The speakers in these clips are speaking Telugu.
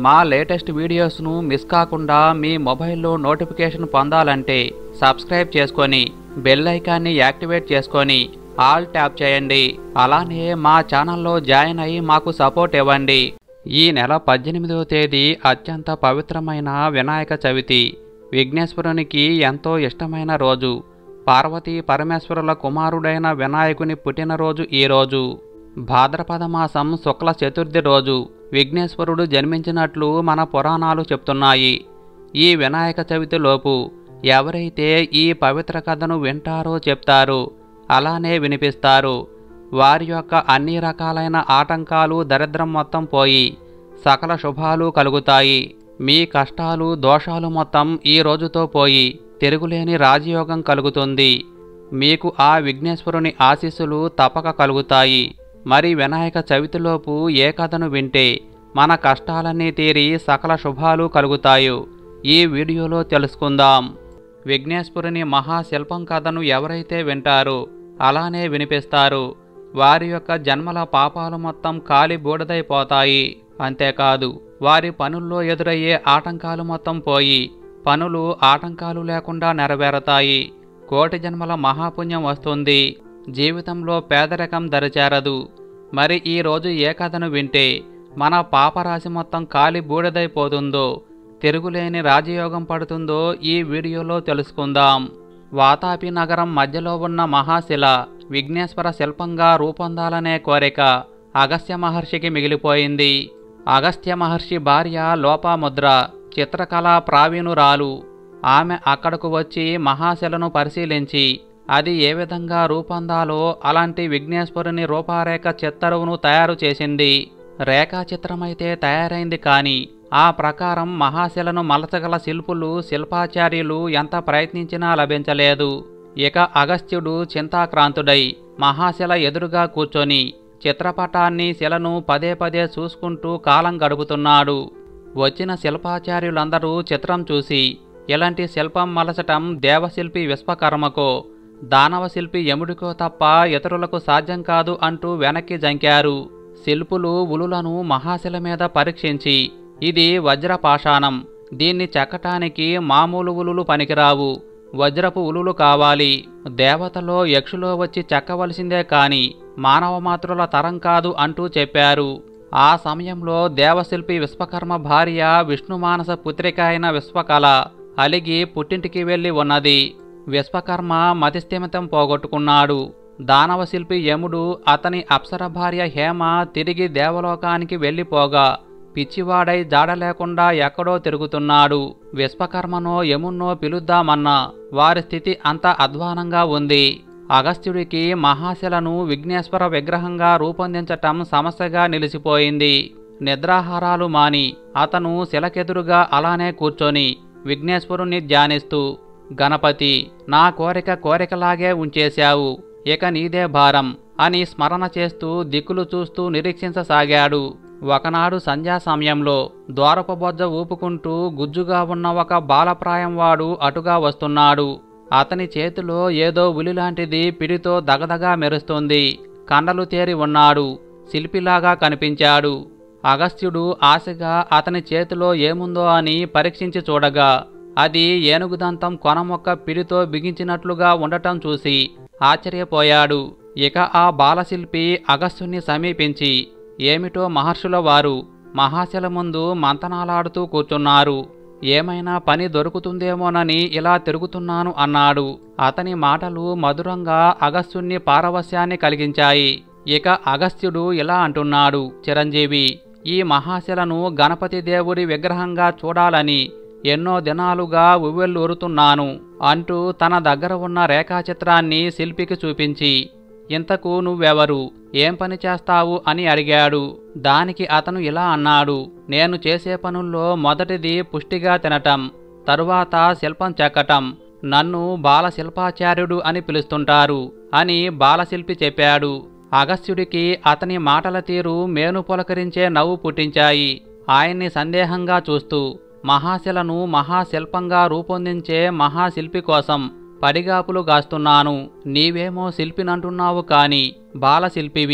మా లేటెస్ట్ వీడియోస్ను మిస్ కాకుండా మీ మొబైల్లో నోటిఫికేషన్ పొందాలంటే సబ్స్క్రైబ్ చేసుకొని బెల్ ఐకాన్ని యాక్టివేట్ చేసుకొని ఆల్ ట్యాప్ చేయండి అలానే మా ఛానల్లో జాయిన్ అయ్యి మాకు సపోర్ట్ ఇవ్వండి ఈ నెల పద్దెనిమిదవ తేదీ అత్యంత పవిత్రమైన వినాయక చవితి విఘ్నేశ్వరునికి ఎంతో ఇష్టమైన రోజు పార్వతీ పరమేశ్వరుల కుమారుడైన వినాయకుని పుట్టినరోజు ఈ రోజు భాద్రపద మాసం శుక్ల చతుర్థి రోజు విఘ్నేశ్వరుడు జన్మించినట్లు మన పురాణాలు చెప్తున్నాయి ఈ వినాయక చవితిలోపు ఎవరైతే ఈ పవిత్ర కథను వింటారో చెప్తారో అలానే వినిపిస్తారు వారి యొక్క అన్ని రకాలైన ఆటంకాలు దరిద్రం మొత్తం పోయి సకల శుభాలు కలుగుతాయి మీ కష్టాలు దోషాలు మొత్తం ఈ రోజుతో పోయి తిరుగులేని రాజయోగం కలుగుతుంది మీకు ఆ విఘ్నేశ్వరుని ఆశీస్సులు తప్పక కలుగుతాయి మరి వినాయక చవితిలోపు ఏ కథను వింటే మన కష్టాలన్నీ తీరి సకల శుభాలు కలుగుతాయో ఈ వీడియోలో తెలుసుకుందాం విఘ్నేశ్వరుని మహాశిల్పం కథను ఎవరైతే వింటారో అలానే వినిపిస్తారు వారి యొక్క జన్మల పాపాలు మొత్తం కాలి బూడిదైపోతాయి అంతేకాదు వారి పనుల్లో ఎదురయ్యే ఆటంకాలు మొత్తం పోయి పనులు ఆటంకాలు లేకుండా నెరవేరతాయి కోటి జన్మల మహాపుణ్యం వస్తుంది జీవితంలో పేదరికం దరిచేరదు మరి ఈ రోజు ఏ కథను వింటే మన పాపరాశి మొత్తం కాలి బూడిదైపోతుందో తిరుగులేని రాజయోగం పడుతుందో ఈ వీడియోలో తెలుసుకుందాం వాతాపి నగరం మధ్యలో ఉన్న మహాశిల విఘ్నేశ్వర శిల్పంగా రూపొందాలనే కోరిక అగస్త్య మహర్షికి మిగిలిపోయింది అగస్త్య మహర్షి భార్య లోపాముద్ర చిత్రకళా ప్రావీణురాలు ఆమె అక్కడకు వచ్చి మహాశిలను పరిశీలించి అది ఏ విధంగా రూపొందాలో అలాంటి విఘ్నేశ్వరుని రూపారేఖ చిత్తరువును తయారు చేసింది రేఖాచిత్రమైతే తయారైంది కానీ ఆ ప్రకారం మహాశిలను మలచగల శిల్పులు శిల్పాచార్యులు ఎంత ప్రయత్నించినా లభించలేదు ఇక అగస్త్యుడు చింతాక్రాంతుడై మహాశిల ఎదురుగా కూర్చొని చిత్రపటాన్ని శిలను పదే పదే చూసుకుంటూ కాలం గడుపుతున్నాడు వచ్చిన శిల్పాచార్యులందరూ చిత్రం చూసి ఇలాంటి శిల్పం మలచటం దేవశిల్పి విశ్వకర్మకో దానవ శిల్పి యముడికో తప్ప ఇతరులకు సాధ్యం కాదు అంటూ వెనక్కి జంకారు శిల్పులు ఉలులను మహాశిల మీద పరీక్షించి ఇది వజ్రపాషాణం దీన్ని చెక్కటానికి మామూలు ఉలులు పనికిరావు వజ్రపు ఉలులు కావాలి దేవతలో యక్షులో వచ్చి చెక్కవలసిందే కాని మానవ మాతృల తరం కాదు అంటూ చెప్పారు ఆ సమయంలో దేవశిల్పి విశ్వకర్మ భార్య విష్ణుమానస పుత్రిక అయిన విశ్వకళ అలిగి పుట్టింటికి వెళ్ళి ఉన్నది విశ్వకర్మ మతిస్థిమితం పోగొట్టుకున్నాడు దానవ శిల్పి యముడు అతని అప్సర భార్య హేమ తిరిగి దేవలోకానికి వెళ్ళిపోగా పిచ్చివాడై జాడ లేకుండా ఎక్కడో తిరుగుతున్నాడు విశ్వకర్మనో యమున్నో పిలుద్దామన్నా వారి స్థితి అంత అధ్వానంగా ఉంది అగస్త్యుడికి మహాశిలను విఘ్నేశ్వర విగ్రహంగా రూపొందించటం సమస్యగా నిలిచిపోయింది నిద్రాహారాలు మాని అతను శిలకెదురుగా అలానే కూర్చొని విఘ్నేశ్వరుణ్ణి ధ్యానిస్తూ గణపతి నా కోరిక కోరికలాగే ఉంచేశావు ఇక నీదే భారం అని స్మరణ చేస్తూ దిక్కులు చూస్తూ నిరీక్షించసాగాడు ఒకనాడు సంధ్యా సమయంలో ద్వారపబొజ్జ ఊపుకుంటూ గుజ్జుగా ఉన్న ఒక బాలప్రాయం వాడు అటుగా వస్తున్నాడు అతని చేతిలో ఏదో ఉలిలాంటిది పిడితో దగదగా మెరుస్తుంది కండలు తేరి ఉన్నాడు శిల్పిలాగా కనిపించాడు అగస్త్యుడు ఆశగా అతని చేతిలో ఏముందో అని పరీక్షించి చూడగా అది ఏనుగుదంతం కొనమొక్క పిడితో బిగించినట్లుగా ఉండటం చూసి ఆశ్చర్యపోయాడు ఇక ఆ బాలశిల్పి అగస్త్యుని సమీపించి ఏమిటో మహర్షుల వారు మహాశిల ముందు మంతనాలాడుతూ కూర్చున్నారు ఏమైనా పని దొరుకుతుందేమోనని ఇలా తిరుగుతున్నాను అన్నాడు అతని మాటలు మధురంగా అగస్త్యుణ్ణి పారవస్యాన్ని కలిగించాయి ఇక అగస్త్యుడు ఇలా అంటున్నాడు చిరంజీవి ఈ మహాశిలను గణపతి దేవుడి విగ్రహంగా చూడాలని ఎన్నో దినాలుగా ఉవ్వెళ్ళూరుతున్నాను అంటూ తన దగ్గర ఉన్న రేఖాచిత్రాన్ని శిల్పికి చూపించి ఇంతకు నువ్వెవరు ఏం పని చేస్తావు అని అడిగాడు దానికి అతను ఇలా అన్నాడు నేను చేసే పనుల్లో మొదటిది పుష్టిగా తినటం తరువాత శిల్పం చెక్కటం నన్ను బాలశిల్పాచార్యుడు అని పిలుస్తుంటారు అని బాలశిల్పి చెప్పాడు అగస్త్యుడికి అతని మాటల తీరు మేను పులకరించే నవ్వు పుట్టించాయి ఆయన్ని సందేహంగా చూస్తూ మహాశిలను మహాశిల్పంగా రూపొందించే మహాశిల్పి కోసం పడిగాపులు గాస్తున్నాను నీవేమో శిల్పినంటున్నావు కాని బాలశిల్పివి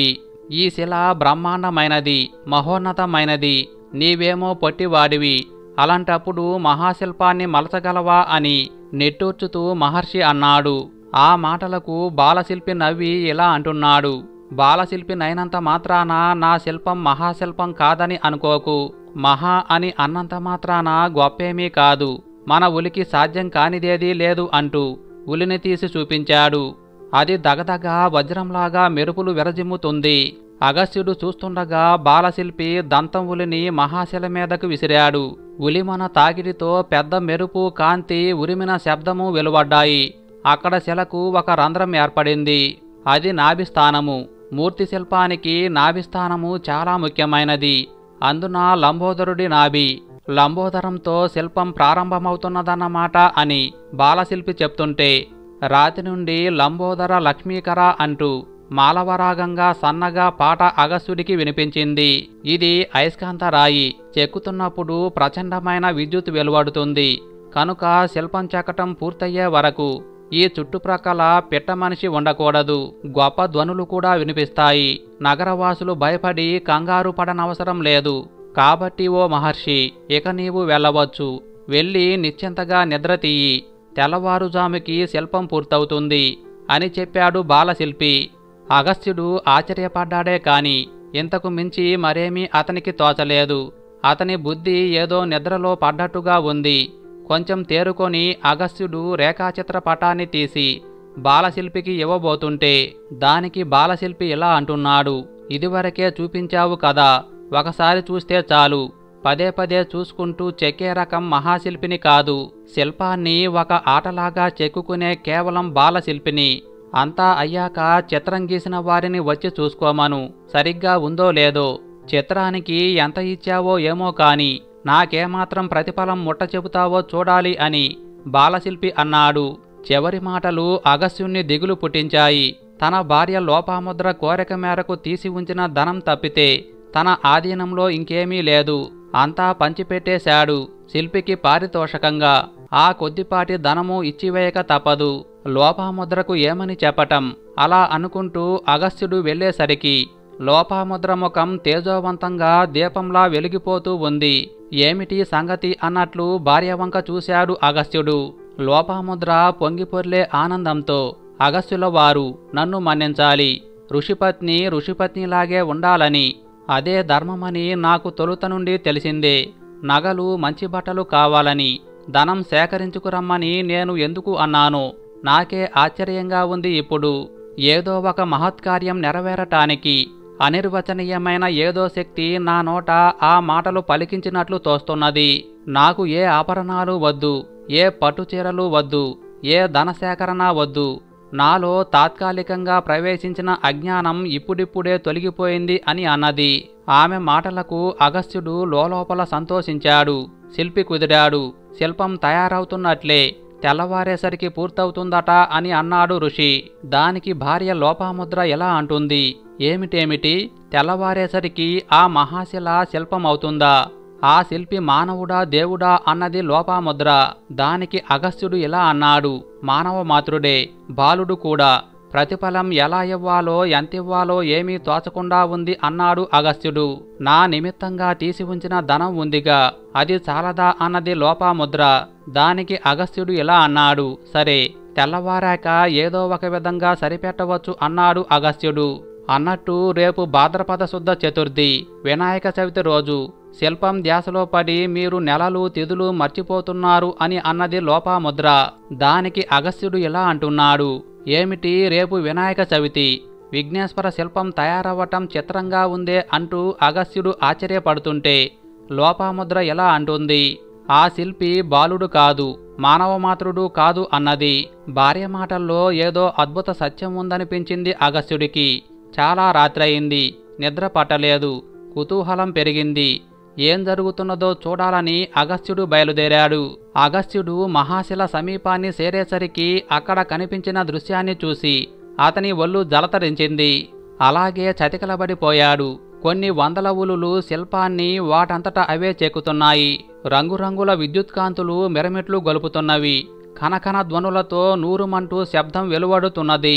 ఈ శిల బ్రహ్మాండమైనది మహోన్నతమైనది నీవేమో పొట్టివాడివి అలాంటప్పుడు మహాశిల్పాన్ని మలచగలవా అని నిట్టూర్చుతూ మహర్షి అన్నాడు ఆ మాటలకు బాలశిల్పి నవ్వి ఇలా అంటున్నాడు బాలశిల్పి నైనంత మాత్రాన నా శిల్పం మహాశిల్పం కాదని అనుకోకు మహా అని అన్నంత మాత్రాన గొప్పేమీ కాదు మన ఉలికి సాధ్యం కానిదేదీ లేదు అంటూ ఉలిని తీసి చూపించాడు అది దగదగ వజ్రంలాగా మెరుపులు విరజిమ్ముతుంది అగస్త్యుడు చూస్తుండగా బాలశిల్పి దంతం ఉలిని మహాశిల మీదకు విసిరాడు ఉలిమన తాకిడితో పెద్ద మెరుపు కాంతి ఉరిమిన శబ్దము వెలువడ్డాయి అక్కడ శిలకు ఒక రంధ్రం ఏర్పడింది అది నాభిస్థానము మూర్తి శిల్పానికి నాభిస్థానము చాలా ముఖ్యమైనది అందున లంబోదరుడి నాభి లంబోదరంతో శిల్పం ప్రారంభమవుతున్నదన్నమాట అని బాలశిల్పి చెప్తుంటే రాతి నుండి లంబోదర లక్ష్మీకర అంటూ మాలవరాగంగా సన్నగా పాట అగస్త్యుడికి వినిపించింది ఇది అయస్కాంత రాయి చెక్కుతున్నప్పుడు ప్రచండమైన విద్యుత్ వెలువడుతుంది కనుక శిల్పం చెక్కటం పూర్తయ్యే వరకు ఈ చుట్టుప్రక్కల పిట్ట మనిషి ఉండకూడదు గొప్ప ధ్వనులు కూడా వినిపిస్తాయి నగరవాసులు భయపడి కంగారు పడనవసరం లేదు కాబట్టి ఓ మహర్షి ఇక నీవు వెళ్ళవచ్చు వెళ్ళి నిశ్చింతగా నిద్ర తీయి తెల్లవారుజాముకి శిల్పం పూర్తవుతుంది అని చెప్పాడు బాలశిల్పి అగస్త్యుడు ఆశ్చర్యపడ్డాడే కాని ఇంతకు మించి మరేమీ అతనికి తోచలేదు అతని బుద్ధి ఏదో నిద్రలో పడ్డట్టుగా ఉంది కొంచెం తేరుకొని అగస్త్యుడు రేఖాచిత్ర పటాన్ని తీసి బాలశిల్పికి ఇవ్వబోతుంటే దానికి బాలశిల్పి ఇలా అంటున్నాడు ఇదివరకే చూపించావు కదా ఒకసారి చూస్తే చాలు పదే పదే చూసుకుంటూ చెక్కే రకం మహాశిల్పిని కాదు శిల్పాన్ని ఒక ఆటలాగా చెక్కుకునే కేవలం బాలశిల్పిని అంతా అయ్యాక చిత్రం గీసిన వారిని వచ్చి చూసుకోమను సరిగ్గా ఉందో లేదో చిత్రానికి ఎంత ఇచ్చావో ఏమో కాని నాకేమాత్రం ప్రతిఫలం ముట్ట చెబుతావో చూడాలి అని బాలశిల్పి అన్నాడు చివరి మాటలు అగస్యుణ్ణి దిగులు పుట్టించాయి తన భార్య లోపాముద్ర కోరిక మేరకు తీసి ఉంచిన ధనం తప్పితే తన ఆధీనంలో ఇంకేమీ లేదు అంతా పంచిపెట్టేశాడు శిల్పికి పారితోషకంగా ఆ కొద్దిపాటి ధనము ఇచ్చివేయక తప్పదు లోపాముద్రకు ఏమని చెప్పటం అలా అనుకుంటూ అగస్త్యుడు వెళ్ళేసరికి లోపాముద్ర ముఖం తేజోవంతంగా దీపంలా వెలిగిపోతూ ఉంది ఏమిటి సంగతి అన్నట్లు భార్య వంక చూశాడు అగస్త్యుడు లోపాముద్ర పొంగిపొర్లే ఆనందంతో అగస్త్యుల వారు నన్ను మన్నించాలి ఋషిపత్ని ఋషిపత్నిలాగే ఉండాలని అదే ధర్మమని నాకు తొలుత నుండి తెలిసిందే నగలు మంచి బట్టలు కావాలని ధనం సేకరించుకురమ్మని నేను ఎందుకు అన్నాను నాకే ఆశ్చర్యంగా ఉంది ఇప్పుడు ఏదో ఒక మహత్కార్యం నెరవేరటానికి అనిర్వచనీయమైన ఏదో శక్తి నా నోట ఆ మాటలు పలికించినట్లు తోస్తున్నది నాకు ఏ ఆభరణాలు వద్దు ఏ పట్టుచీరలు వద్దు ఏ ధనసేకరణ వద్దు నాలో తాత్కాలికంగా ప్రవేశించిన అజ్ఞానం ఇప్పుడిప్పుడే తొలగిపోయింది అని అన్నది ఆమె మాటలకు అగస్త్యుడు లోలోపల సంతోషించాడు శిల్పి కుదిరాడు శిల్పం తయారవుతున్నట్లే తెల్లవారేసరికి పూర్తవుతుందట అని అన్నాడు ఋషి దానికి భార్య లోపాముద్ర ఎలా అంటుంది ఏమిటేమిటి తెల్లవారేసరికి ఆ మహాశిల శిల్పమవుతుందా ఆ శిల్పి మానవుడా దేవుడా అన్నది లోపాముద్ర దానికి అగస్త్యుడు ఇలా అన్నాడు మానవ మాతృడే బాలుడు కూడా ప్రతిఫలం ఎలా ఇవ్వాలో ఎంతివ్వాలో ఏమీ తోచకుండా ఉంది అన్నాడు అగస్త్యుడు నా నిమిత్తంగా తీసి ఉంచిన ధనం ఉందిగా అది చాలదా అన్నది లోపాముద్ర దానికి అగస్త్యుడు ఇలా అన్నాడు సరే తెల్లవారాక ఏదో ఒక విధంగా సరిపెట్టవచ్చు అన్నాడు అగస్త్యుడు అన్నట్టు రేపు భాద్రపద శుద్ధ చతుర్థి వినాయక చవితి రోజు శిల్పం ధ్యాసలో పడి మీరు నెలలు తిథులు మర్చిపోతున్నారు అని అన్నది లోపాముద్ర దానికి అగస్త్యుడు ఇలా అంటున్నాడు ఏమిటి రేపు వినాయక చవితి విఘ్నేశ్వర శిల్పం తయారవ్వటం చిత్రంగా ఉందే అంటూ అగస్త్యుడు ఆశ్చర్యపడుతుంటే లోపాముద్ర ఎలా అంటుంది ఆ శిల్పి బాలుడు కాదు మానవమాతృడు కాదు అన్నది భార్య మాటల్లో ఏదో అద్భుత సత్యం ఉందనిపించింది అగస్త్యుడికి చాలా రాత్రయింది నిద్ర పట్టలేదు కుతూహలం పెరిగింది ఏం జరుగుతున్నదో చూడాలని అగస్త్యుడు బయలుదేరాడు అగస్త్యుడు మహాశిల సమీపాన్ని చేరేసరికి అక్కడ కనిపించిన దృశ్యాన్ని చూసి అతని ఒళ్ళు జలతరించింది అలాగే చతికిలబడిపోయాడు కొన్ని వందల ఉలులు శిల్పాన్ని వాటంతట అవే చెక్కుతున్నాయి రంగురంగుల విద్యుత్ కాంతులు మిరమిట్లు గొలుపుతున్నవి కనకన ధ్వనులతో నూరుమంటూ శబ్దం వెలువడుతున్నది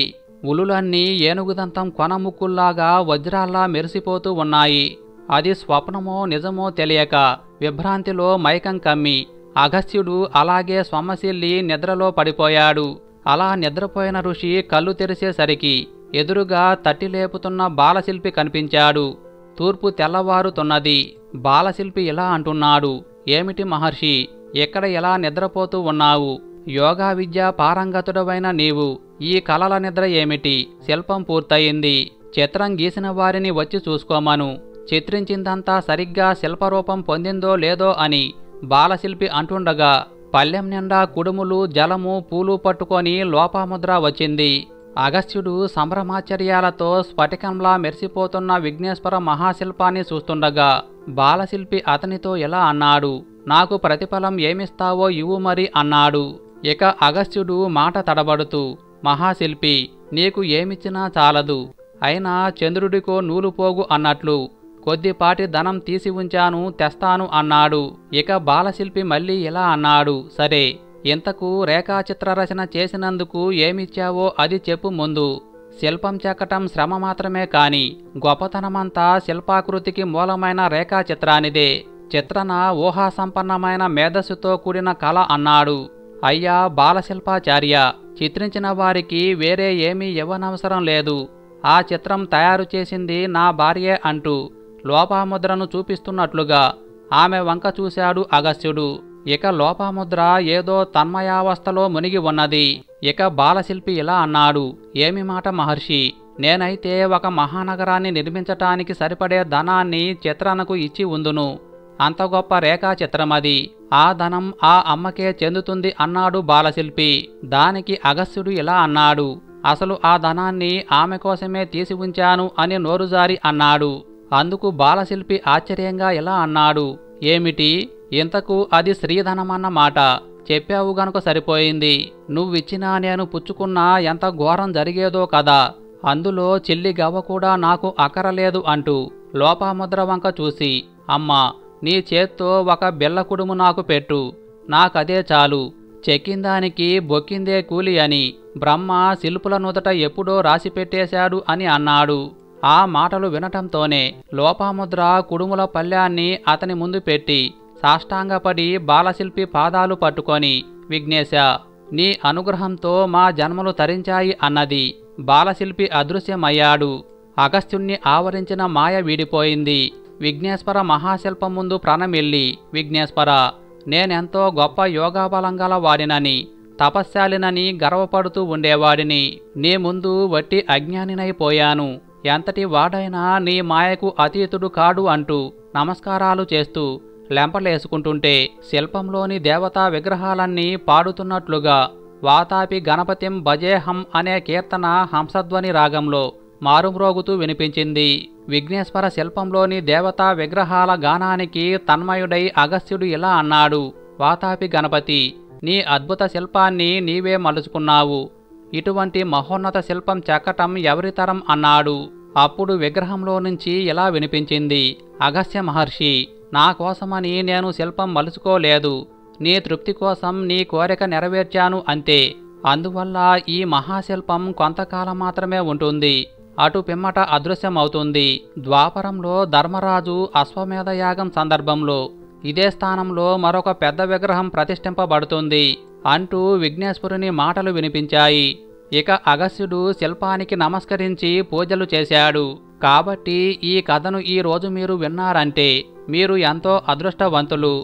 ఉలులన్నీ ఏనుగుదంతం కొనముక్కుల్లాగా వజ్రాల్లా మెరిసిపోతూ ఉన్నాయి అది స్వప్నమో నిజమో తెలియక విభ్రాంతిలో మైకం కమ్మి అగస్త్యుడు అలాగే స్వమశిల్లి నిద్రలో పడిపోయాడు అలా నిద్రపోయిన ఋషి కళ్ళు తెరిసేసరికి ఎదురుగా తట్టి లేపుతున్న బాలశిల్పి కనిపించాడు తూర్పు తెల్లవారుతున్నది బాలశిల్పి ఇలా అంటున్నాడు ఏమిటి మహర్షి ఎక్కడ ఎలా నిద్రపోతూ ఉన్నావు యోగా విద్య పారంగతుడవైన నీవు ఈ కలల నిద్ర ఏమిటి శిల్పం పూర్తయింది చిత్రం గీసిన వారిని వచ్చి చూసుకోమను చిత్రించిందంతా సరిగ్గా శిల్పరూపం పొందిందో లేదో అని బాలశిల్పి అంటుండగా పల్లెం నిండా కుడుములు జలము పూలు పట్టుకొని లోపాముద్ర వచ్చింది అగస్త్యుడు సంభ్రమాచర్యాలతో స్ఫటికంలా మెరిసిపోతున్న విఘ్నేశ్వర మహాశిల్పాన్ని చూస్తుండగా బాలశిల్పి అతనితో ఎలా అన్నాడు నాకు ప్రతిఫలం ఏమిస్తావో ఇవ్వు మరి అన్నాడు ఇక అగస్త్యుడు మాట తడబడుతూ మహాశిల్పి నీకు ఏమిచ్చినా చాలదు అయినా చంద్రుడికో నూలు పోగు అన్నట్లు కొద్దిపాటి ధనం తీసి ఉంచాను తెస్తాను అన్నాడు ఇక బాలశిల్పి మళ్ళీ ఇలా అన్నాడు సరే ఇంతకు రేఖాచిత్ర రచన చేసినందుకు ఏమిచ్చావో అది చెప్పు ముందు శిల్పం చెక్కటం శ్రమ మాత్రమే కాని గొప్పతనమంతా శిల్పాకృతికి మూలమైన రేఖాచిత్రానిదే చిత్రణ ఊహాసంపన్నమైన మేధస్సుతో కూడిన కళ అన్నాడు అయ్యా బాలశిల్పాచార్య చిత్రించిన వారికి వేరే ఏమీ ఇవ్వనవసరం లేదు ఆ చిత్రం తయారు చేసింది నా భార్యే అంటూ లోపాముద్రను చూపిస్తున్నట్లుగా ఆమె వంక చూశాడు అగస్త్యుడు ఇక లోపాముద్ర ఏదో తన్మయావస్థలో మునిగి ఉన్నది ఇక బాలశిల్పి ఇలా అన్నాడు ఏమి మాట మహర్షి నేనైతే ఒక మహానగరాన్ని నిర్మించటానికి సరిపడే ధనాన్ని చిత్రణకు ఇచ్చి ఉందును అంత గొప్ప రేఖా చిత్రమది ఆ ధనం ఆ అమ్మకే చెందుతుంది అన్నాడు బాలశిల్పి దానికి అగస్త్యుడు ఇలా అన్నాడు అసలు ఆ ధనాన్ని ఆమె కోసమే తీసి ఉంచాను అని నోరుజారి అన్నాడు అందుకు బాలశిల్పి ఆశ్చర్యంగా ఇలా అన్నాడు ఏమిటి ఇంతకు అది స్త్రీధనమన్న మాట చెప్పావు గనుక సరిపోయింది నువ్విచ్చినా నేను పుచ్చుకున్నా ఎంత ఘోరం జరిగేదో కదా అందులో చిల్లి గవ్వ కూడా నాకు అక్కరలేదు అంటూ లోపాముద్ర వంక చూసి అమ్మా నీ చేత్తో ఒక బిల్ల కుడుము నాకు పెట్టు నాకదే చాలు చెక్కిందానికి బొక్కిందే కూలి అని బ్రహ్మ శిల్పుల నుదట ఎప్పుడో రాసిపెట్టేశాడు అని అన్నాడు ఆ మాటలు వినటంతోనే లోపాముద్ర కుడుముల పళ్ళ్యాన్ని అతని ముందు పెట్టి సాష్టాంగపడి బాలశిల్పి పాదాలు పట్టుకొని విఘ్నేశ నీ అనుగ్రహంతో మా జన్మలు తరించాయి అన్నది బాలశిల్పి అదృశ్యమయ్యాడు అగస్త్యుణ్ణి ఆవరించిన మాయ వీడిపోయింది విఘ్నేశ్వర మహాశిల్పం ముందు ప్రణమిల్లి విఘ్నేశ్వర నేనెంతో గొప్ప యోగాబలం గల వాడినని తపశ్శాలినని గర్వపడుతూ ఉండేవాడిని నీ ముందు వట్టి అజ్ఞానినైపోయాను ఎంతటి వాడైనా నీ మాయకు అతీతుడు కాడు అంటూ నమస్కారాలు చేస్తూ లెంపలేసుకుంటుంటే శిల్పంలోని దేవతా విగ్రహాలన్నీ పాడుతున్నట్లుగా వాతాపి గణపతిం భజేహం అనే కీర్తన హంసధ్వని రాగంలో మారుమ్రోగుతూ వినిపించింది విఘ్నేశ్వర శిల్పంలోని దేవతా విగ్రహాల గానానికి తన్మయుడై అగస్త్యుడు ఇలా అన్నాడు వాతాపి గణపతి నీ అద్భుత శిల్పాన్ని నీవే మలుచుకున్నావు ఇటువంటి మహోన్నత శిల్పం చెక్కటం ఎవరితరం అన్నాడు అప్పుడు విగ్రహంలో నుంచి ఇలా వినిపించింది అగస్త్య మహర్షి నా కోసమని నేను శిల్పం మలుచుకోలేదు నీ తృప్తి కోసం నీ కోరిక నెరవేర్చాను అంతే అందువల్ల ఈ మహాశిల్పం కొంతకాలం మాత్రమే ఉంటుంది అటు పిమ్మట అదృశ్యమవుతుంది ద్వాపరంలో ధర్మరాజు అశ్వమేధ యాగం సందర్భంలో ఇదే స్థానంలో మరొక పెద్ద విగ్రహం ప్రతిష్ఠింపబడుతుంది అంటూ విఘ్నేశ్వరుని మాటలు వినిపించాయి ఇక అగస్త్యుడు శిల్పానికి నమస్కరించి పూజలు చేశాడు కాబట్టి ఈ కథను ఈ రోజు మీరు విన్నారంటే మీరు ఎంతో అదృష్టవంతులు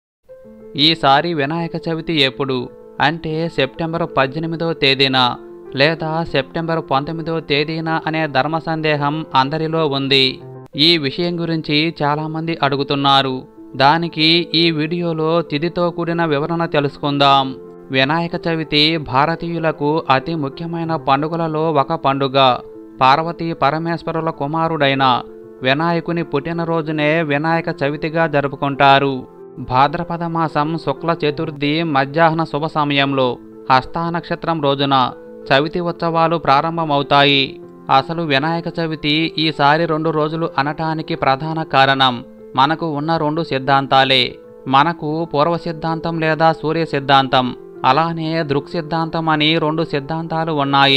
ఈసారి వినాయక చవితి ఎప్పుడు అంటే సెప్టెంబర్ పద్దెనిమిదో తేదీన లేదా సెప్టెంబర్ పంతొమ్మిదో తేదీన అనే ధర్మ సందేహం అందరిలో ఉంది ఈ విషయం గురించి చాలామంది అడుగుతున్నారు దానికి ఈ వీడియోలో తిథితో కూడిన వివరణ తెలుసుకుందాం వినాయక చవితి భారతీయులకు అతి ముఖ్యమైన పండుగలలో ఒక పండుగ పార్వతీ పరమేశ్వరుల కుమారుడైన వినాయకుని పుట్టినరోజునే వినాయక చవితిగా జరుపుకుంటారు భాద్రపద మాసం శుక్ల చతుర్థి మధ్యాహ్న శుభ సమయంలో హస్తా నక్షత్రం రోజున చవితి ఉత్సవాలు ప్రారంభమవుతాయి అసలు వినాయక చవితి ఈసారి రెండు రోజులు అనటానికి ప్రధాన కారణం మనకు ఉన్న రెండు సిద్ధాంతాలే మనకు పూర్వ సిద్ధాంతం లేదా సూర్య సిద్ధాంతం అలానే దృక్ సిద్ధాంతం అని రెండు సిద్ధాంతాలు ఉన్నాయి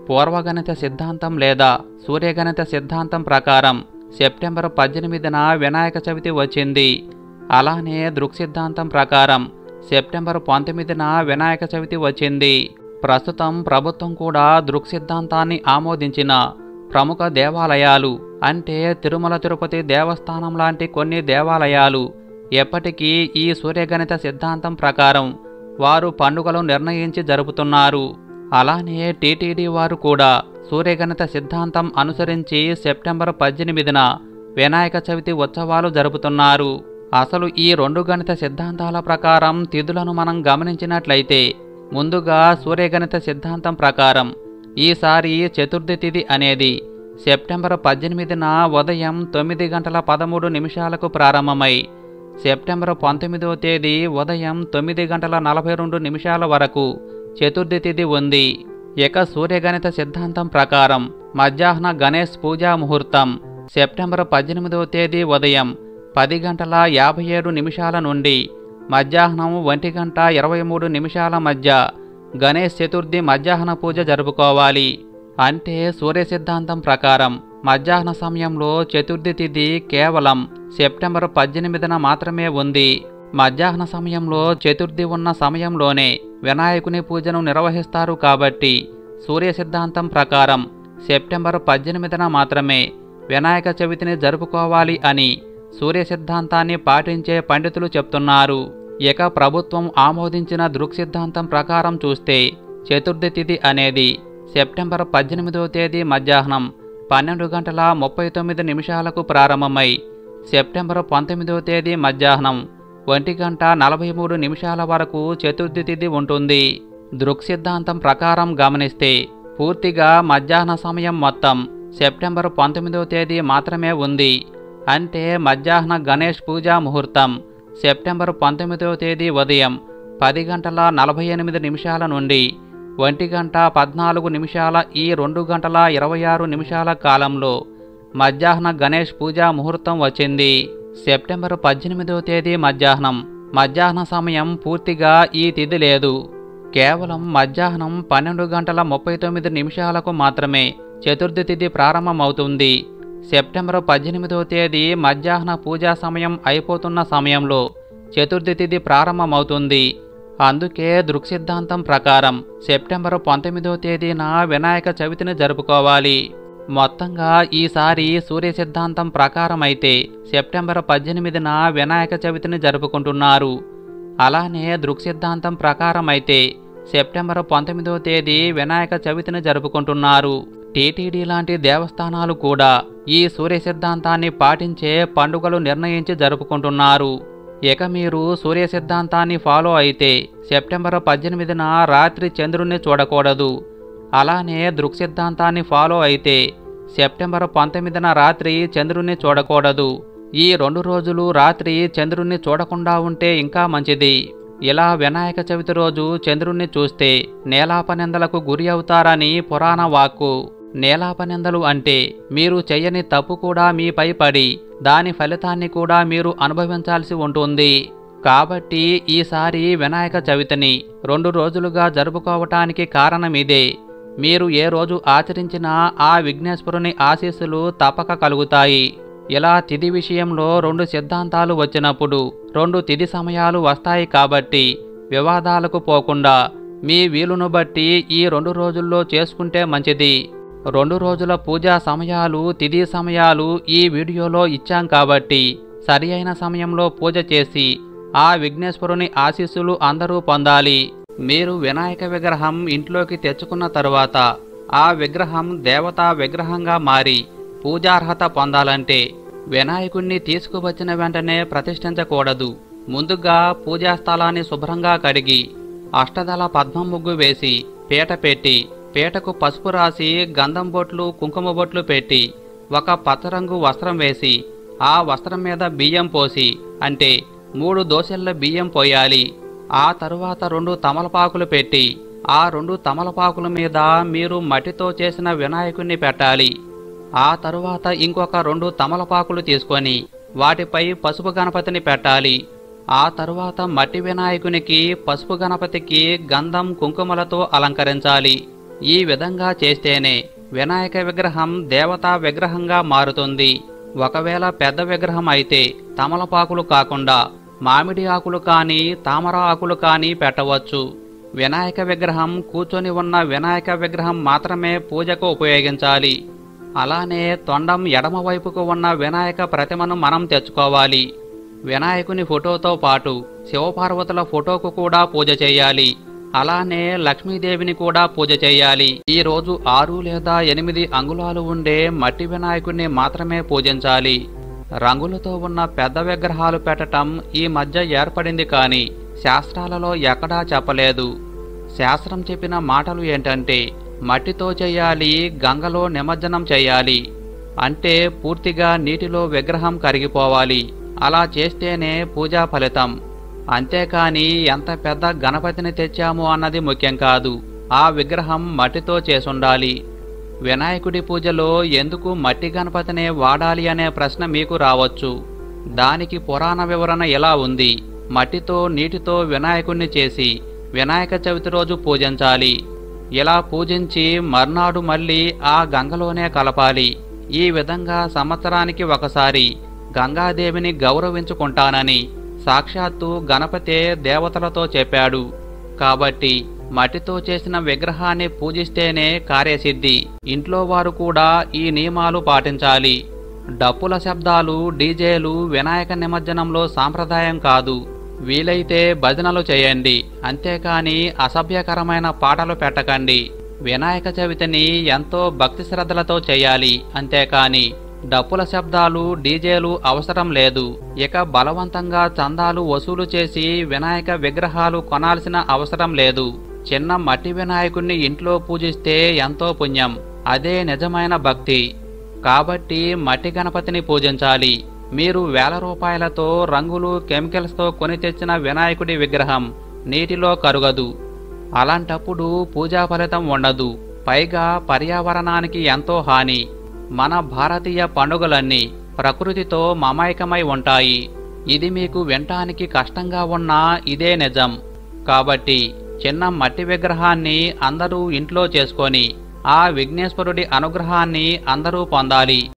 పూర్వగణిత సిద్ధాంతం లేదా సూర్యగణిత సిద్ధాంతం ప్రకారం సెప్టెంబర్ పద్దెనిమిదిన వినాయక చవితి వచ్చింది అలానే దృక్సిద్ధాంతం ప్రకారం సెప్టెంబర్ పంతొమ్మిదిన వినాయక చవితి వచ్చింది ప్రస్తుతం ప్రభుత్వం కూడా దృక్సిద్ధాంతాన్ని ఆమోదించిన ప్రముఖ దేవాలయాలు అంటే తిరుమల తిరుపతి దేవస్థానం లాంటి కొన్ని దేవాలయాలు ఎప్పటికీ ఈ సూర్యగణిత సిద్ధాంతం ప్రకారం వారు పండుగలు నిర్ణయించి జరుపుతున్నారు అలానే టీటీడీ వారు కూడా సూర్యగణిత సిద్ధాంతం అనుసరించి సెప్టెంబర్ పద్దెనిమిదిన వినాయక చవితి ఉత్సవాలు జరుపుతున్నారు అసలు ఈ రెండు గణిత సిద్ధాంతాల ప్రకారం తిథులను మనం గమనించినట్లయితే ముందుగా సూర్యగణిత సిద్ధాంతం ప్రకారం ఈసారి చతుర్థి తిథి అనేది సెప్టెంబర్ పద్దెనిమిదిన ఉదయం తొమ్మిది గంటల పదమూడు నిమిషాలకు ప్రారంభమై సెప్టెంబర్ పంతొమ్మిదవ తేదీ ఉదయం తొమ్మిది గంటల నలభై రెండు నిమిషాల వరకు చతుర్థి తిథి ఉంది ఇక సూర్యగణిత సిద్ధాంతం ప్రకారం మధ్యాహ్న గణేష్ పూజా ముహూర్తం సెప్టెంబర్ పద్దెనిమిదవ తేదీ ఉదయం పది గంటల యాభై ఏడు నిమిషాల నుండి మధ్యాహ్నం ఒంటి గంట ఇరవై మూడు నిమిషాల మధ్య గణేష్ చతుర్థి మధ్యాహ్న పూజ జరుపుకోవాలి అంటే సూర్య సిద్ధాంతం ప్రకారం మధ్యాహ్న సమయంలో చతుర్థి తిథి కేవలం సెప్టెంబర్ పద్దెనిమిదిన మాత్రమే ఉంది మధ్యాహ్న సమయంలో చతుర్థి ఉన్న సమయంలోనే వినాయకుని పూజను నిర్వహిస్తారు కాబట్టి సూర్య సిద్ధాంతం ప్రకారం సెప్టెంబర్ పద్దెనిమిదిన మాత్రమే వినాయక చవితిని జరుపుకోవాలి అని సూర్య సిద్ధాంతాన్ని పాటించే పండితులు చెప్తున్నారు ఇక ప్రభుత్వం ఆమోదించిన దృక్సిద్ధాంతం ప్రకారం చూస్తే చతుర్థి తిథి అనేది సెప్టెంబర్ పద్దెనిమిదవ తేదీ మధ్యాహ్నం పన్నెండు గంటల ముప్పై తొమ్మిది నిమిషాలకు ప్రారంభమై సెప్టెంబర్ పంతొమ్మిదవ తేదీ మధ్యాహ్నం ఒంటి గంట నలభై మూడు నిమిషాల వరకు చతుర్థి తిథి ఉంటుంది దృక్సిద్ధాంతం ప్రకారం గమనిస్తే పూర్తిగా మధ్యాహ్న సమయం మొత్తం సెప్టెంబర్ పంతొమ్మిదవ తేదీ మాత్రమే ఉంది అంటే మధ్యాహ్న గణేష్ పూజా ముహూర్తం సెప్టెంబర్ పంతొమ్మిదవ తేదీ ఉదయం పది గంటల నలభై ఎనిమిది నిమిషాల నుండి ఒంటి గంట పద్నాలుగు నిమిషాల ఈ రెండు గంటల ఇరవై ఆరు నిమిషాల కాలంలో మధ్యాహ్న గణేష్ పూజా ముహూర్తం వచ్చింది సెప్టెంబర్ పద్దెనిమిదవ తేదీ మధ్యాహ్నం మధ్యాహ్న సమయం పూర్తిగా ఈ తిథి లేదు కేవలం మధ్యాహ్నం పన్నెండు గంటల ముప్పై తొమ్మిది నిమిషాలకు మాత్రమే చతుర్థి తిథి ప్రారంభమవుతుంది సెప్టెంబర్ పద్దెనిమిదవ తేదీ మధ్యాహ్న పూజా సమయం అయిపోతున్న సమయంలో చతుర్థి తిథి ప్రారంభమవుతుంది అందుకే దృక్సిద్ధాంతం ప్రకారం సెప్టెంబర్ పంతొమ్మిదవ తేదీన వినాయక చవితిని జరుపుకోవాలి మొత్తంగా ఈసారి సూర్య సిద్ధాంతం ప్రకారం అయితే సెప్టెంబర్ పద్దెనిమిదిన వినాయక చవితిని జరుపుకుంటున్నారు అలానే దృక్సిద్ధాంతం ప్రకారం అయితే సెప్టెంబర్ పంతొమ్మిదవ తేదీ వినాయక చవితిని జరుపుకుంటున్నారు టీటీడీ లాంటి దేవస్థానాలు కూడా ఈ సూర్య సిద్ధాంతాన్ని పాటించే పండుగలు నిర్ణయించి జరుపుకుంటున్నారు ఇక మీరు సూర్య సిద్ధాంతాన్ని ఫాలో అయితే సెప్టెంబర్ పద్దెనిమిదిన రాత్రి చంద్రుణ్ణి చూడకూడదు అలానే దృక్సిద్ధాంతాన్ని ఫాలో అయితే సెప్టెంబర్ పంతొమ్మిదిన రాత్రి చంద్రుణ్ణి చూడకూడదు ఈ రెండు రోజులు రాత్రి చంద్రుణ్ణి చూడకుండా ఉంటే ఇంకా మంచిది ఇలా వినాయక చవితి రోజు చంద్రుణ్ణి చూస్తే నేలాపనిందలకు గురి అవుతారని పురాణ వాక్కు నేలాపనిందలు అంటే మీరు చెయ్యని తప్పు కూడా మీపై పడి దాని ఫలితాన్ని కూడా మీరు అనుభవించాల్సి ఉంటుంది కాబట్టి ఈసారి వినాయక చవితిని రెండు రోజులుగా జరుపుకోవటానికి కారణం ఇదే మీరు ఏ రోజు ఆచరించినా ఆ విఘ్నేశ్వరుని ఆశీస్సులు తప్పక కలుగుతాయి ఇలా తిథి విషయంలో రెండు సిద్ధాంతాలు వచ్చినప్పుడు రెండు తిథి సమయాలు వస్తాయి కాబట్టి వివాదాలకు పోకుండా మీ వీలును బట్టి ఈ రెండు రోజుల్లో చేసుకుంటే మంచిది రెండు రోజుల పూజా సమయాలు తిథి సమయాలు ఈ వీడియోలో ఇచ్చాం కాబట్టి సరి అయిన సమయంలో పూజ చేసి ఆ విఘ్నేశ్వరుని ఆశీస్సులు అందరూ పొందాలి మీరు వినాయక విగ్రహం ఇంట్లోకి తెచ్చుకున్న తరువాత ఆ విగ్రహం దేవతా విగ్రహంగా మారి పూజార్హత పొందాలంటే వినాయకుణ్ణి తీసుకువచ్చిన వెంటనే ప్రతిష్ఠించకూడదు ముందుగా పూజా స్థలాన్ని శుభ్రంగా కడిగి అష్టదళ పద్మం ముగ్గు వేసి పీట పెట్టి పీటకు పసుపు రాసి గంధం బొట్లు కుంకుమ బొట్లు పెట్టి ఒక పచ్చరంగు వస్త్రం వేసి ఆ వస్త్రం మీద బియ్యం పోసి అంటే మూడు దోశల బియ్యం పోయాలి ఆ తరువాత రెండు తమలపాకులు పెట్టి ఆ రెండు తమలపాకుల మీద మీరు మట్టితో చేసిన వినాయకుణ్ణి పెట్టాలి ఆ తరువాత ఇంకొక రెండు తమలపాకులు తీసుకొని వాటిపై పసుపు గణపతిని పెట్టాలి ఆ తరువాత మట్టి వినాయకునికి పసుపు గణపతికి గంధం కుంకుమలతో అలంకరించాలి ఈ విధంగా చేస్తేనే వినాయక విగ్రహం దేవతా విగ్రహంగా మారుతుంది ఒకవేళ పెద్ద విగ్రహం అయితే తమలపాకులు కాకుండా మామిడి ఆకులు కానీ తామర ఆకులు కానీ పెట్టవచ్చు వినాయక విగ్రహం కూర్చొని ఉన్న వినాయక విగ్రహం మాత్రమే పూజకు ఉపయోగించాలి అలానే తొండం ఎడమ వైపుకు ఉన్న వినాయక ప్రతిమను మనం తెచ్చుకోవాలి వినాయకుని ఫోటోతో పాటు శివపార్వతుల ఫోటోకు కూడా పూజ చేయాలి అలానే లక్ష్మీదేవిని కూడా పూజ చేయాలి ఈ రోజు ఆరు లేదా ఎనిమిది అంగుళాలు ఉండే మట్టి వినాయకుడిని మాత్రమే పూజించాలి రంగులతో ఉన్న పెద్ద విగ్రహాలు పెట్టటం ఈ మధ్య ఏర్పడింది కానీ శాస్త్రాలలో ఎక్కడా చెప్పలేదు శాస్త్రం చెప్పిన మాటలు ఏంటంటే మట్టితో చేయాలి గంగలో నిమజ్జనం చేయాలి అంటే పూర్తిగా నీటిలో విగ్రహం కరిగిపోవాలి అలా చేస్తేనే పూజా ఫలితం అంతేకాని ఎంత పెద్ద గణపతిని తెచ్చాము అన్నది ముఖ్యం కాదు ఆ విగ్రహం మట్టితో చేసుండాలి వినాయకుడి పూజలో ఎందుకు మట్టి గణపతినే వాడాలి అనే ప్రశ్న మీకు రావచ్చు దానికి పురాణ వివరణ ఎలా ఉంది మట్టితో నీటితో వినాయకుడిని చేసి వినాయక చవితి రోజు పూజించాలి ఇలా పూజించి మర్నాడు మళ్ళీ ఆ గంగలోనే కలపాలి ఈ విధంగా సంవత్సరానికి ఒకసారి గంగాదేవిని గౌరవించుకుంటానని సాక్షాత్తు గణపతే దేవతలతో చెప్పాడు కాబట్టి మట్టితో చేసిన విగ్రహాన్ని పూజిస్తేనే కార్యసిద్ధి ఇంట్లో వారు కూడా ఈ నియమాలు పాటించాలి డప్పుల శబ్దాలు డీజేలు వినాయక నిమజ్జనంలో సాంప్రదాయం కాదు వీలైతే భజనలు చేయండి అంతేకాని అసభ్యకరమైన పాటలు పెట్టకండి వినాయక చవితిని ఎంతో భక్తి శ్రద్ధలతో చేయాలి అంతేకాని డప్పుల శబ్దాలు డీజేలు అవసరం లేదు ఇక బలవంతంగా చందాలు వసూలు చేసి వినాయక విగ్రహాలు కొనాల్సిన అవసరం లేదు చిన్న మట్టి వినాయకుణ్ణి ఇంట్లో పూజిస్తే ఎంతో పుణ్యం అదే నిజమైన భక్తి కాబట్టి మట్టి గణపతిని పూజించాలి మీరు వేల రూపాయలతో రంగులు కెమికల్స్తో కొని తెచ్చిన వినాయకుడి విగ్రహం నీటిలో కరుగదు అలాంటప్పుడు పూజా ఫలితం ఉండదు పైగా పర్యావరణానికి ఎంతో హాని మన భారతీయ పండుగలన్నీ ప్రకృతితో మమైకమై ఉంటాయి ఇది మీకు వినటానికి కష్టంగా ఉన్నా ఇదే నిజం కాబట్టి చిన్న మట్టి విగ్రహాన్ని అందరూ ఇంట్లో చేసుకొని ఆ విఘ్నేశ్వరుడి అనుగ్రహాన్ని అందరూ పొందాలి